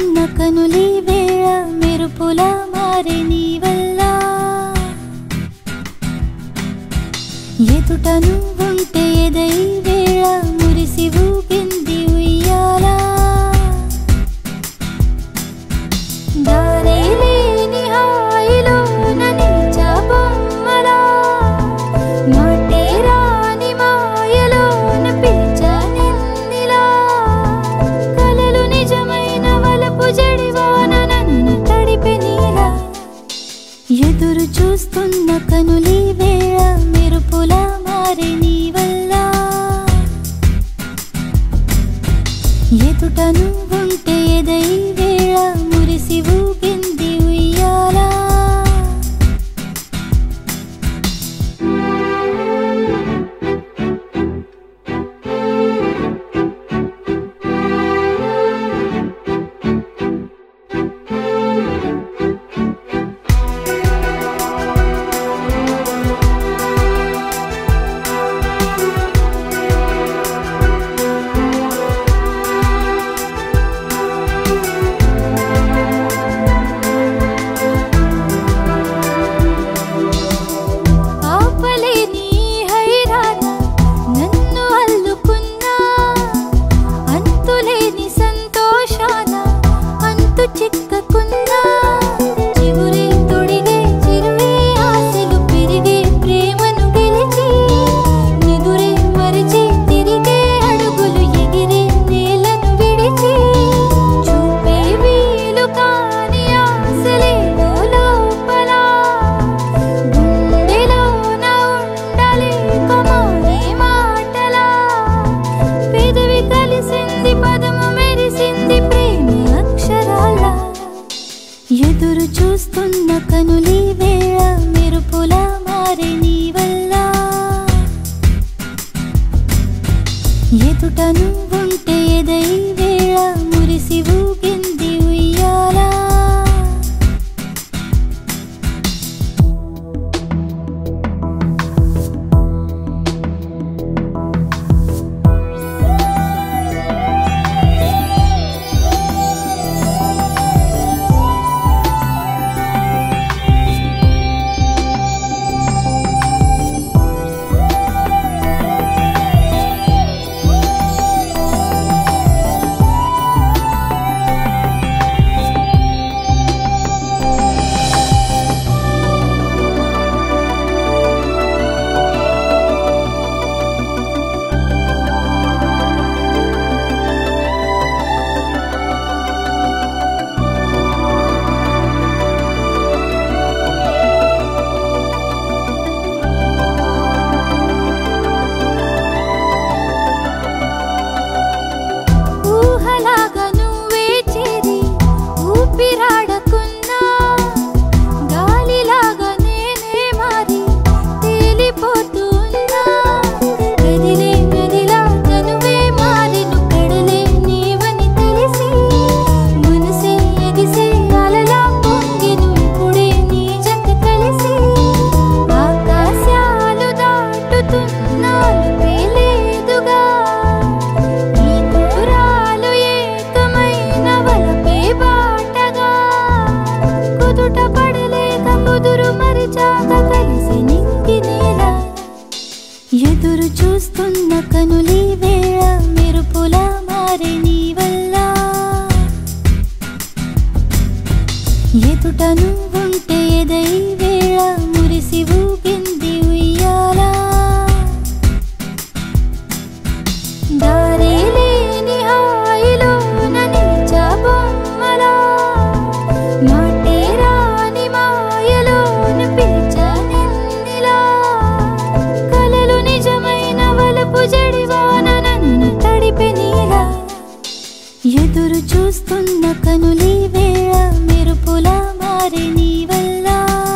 చూస్తున్న కనులి వేళ మెరుపుల మారే నీ వల్ల ఎదుట నువ్వుంటే ఎదై వేళ మురిసి ఊగింది ఉయ్యాలా దారే లేని హాయిలోన నిలిచా బొమ్మలా మాటే రాని మాయలోన పిలిచా నిన్నిలా కలలు నిజమైన వలపు జడివాన నన్ను తడిపె నీలా ఎదురు చూస్తున్న కనులి వేళ మెరుపుల మారే నీ వల్ల ఎదుట నువ్వుంటే ఎదై వేళ మురిసి ఊగింది ఉయ్యాలా ఆపలేని హైరాణ నన్ను అల్లుకున్నా అంతులేని సంతోషాన అంతు చిక్కకున్నా చిగురే తొడిగే చిరువే ఆశలు పెరిగే ప్రేమను గెలిచి నిదురే మరిచి తిరిగే అడుగులు ఎగిరే నేలను విడిచి చూపే వీలు కాని ఆశలేవో లోపల గుండెలోన ఉండలేక మౌనే మాటలా పెదవి కలిసింది పదము మెరిసింది ప్రేమి అక్షరాల ఎదురు చూస్తున్న కనులి వేళ మెరుపుల మారే నీ వల్ల ఎదుట నువ్వుంటే ఎదై వేళ మురిసి ఊగింది ఉయ్యాలా ఊహలాగా నువ్వే చేరి ఊపిరాడకున్నా గాలిలాగా నేనే మారి తేలిపోతున్నా కదిలే నదిలా తనువే మారెను కడలే నీవని తెలిసి మనసే ఎగిసే అలలా పొంగెను ఇప్పుడే నీ జత కలిసి ఆకాశాలు దాటుతున్నాను పేలేదుగా ఈ దూరాలు ఏకమైన వలపే బాటగా కుదుట పడలేక కుదురు మరిచాక కలిసి నింగి నేల ఎదురు చూస్తున్న కనులి వేళ మెరుపుల మారే నీ వల్ల ఎదుట నువ్వుంటే ఎదై వేళ మురిసి ఊగింది ఉయ్యాలా దారే లేని హాయిలోన నిలిచా బొమ్మలా మాటే రాని మాయలోన పిలిచా నిన్నిలా కలలు నిజమైన వలపు జడివాన నన్ను తడిపె నీలా ఎదురు చూస్తున్న కనులి వేళ మెరుపుల మారే నీ వల్ల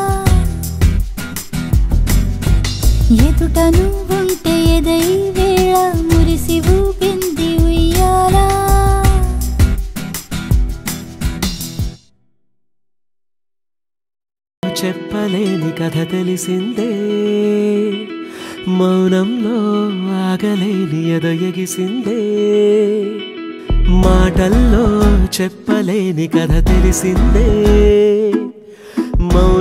ఎదుట నువ్వుంటే ఎదై వేళ మురిసి ఊగింది ఉయ్యాలా చెప్పలేని కథ తెలిసిందే మౌనంలో ఆగలేని ఎదయగిసిందే మాటల్లో చెప్పలేని కథ తెలిసిందే మౌ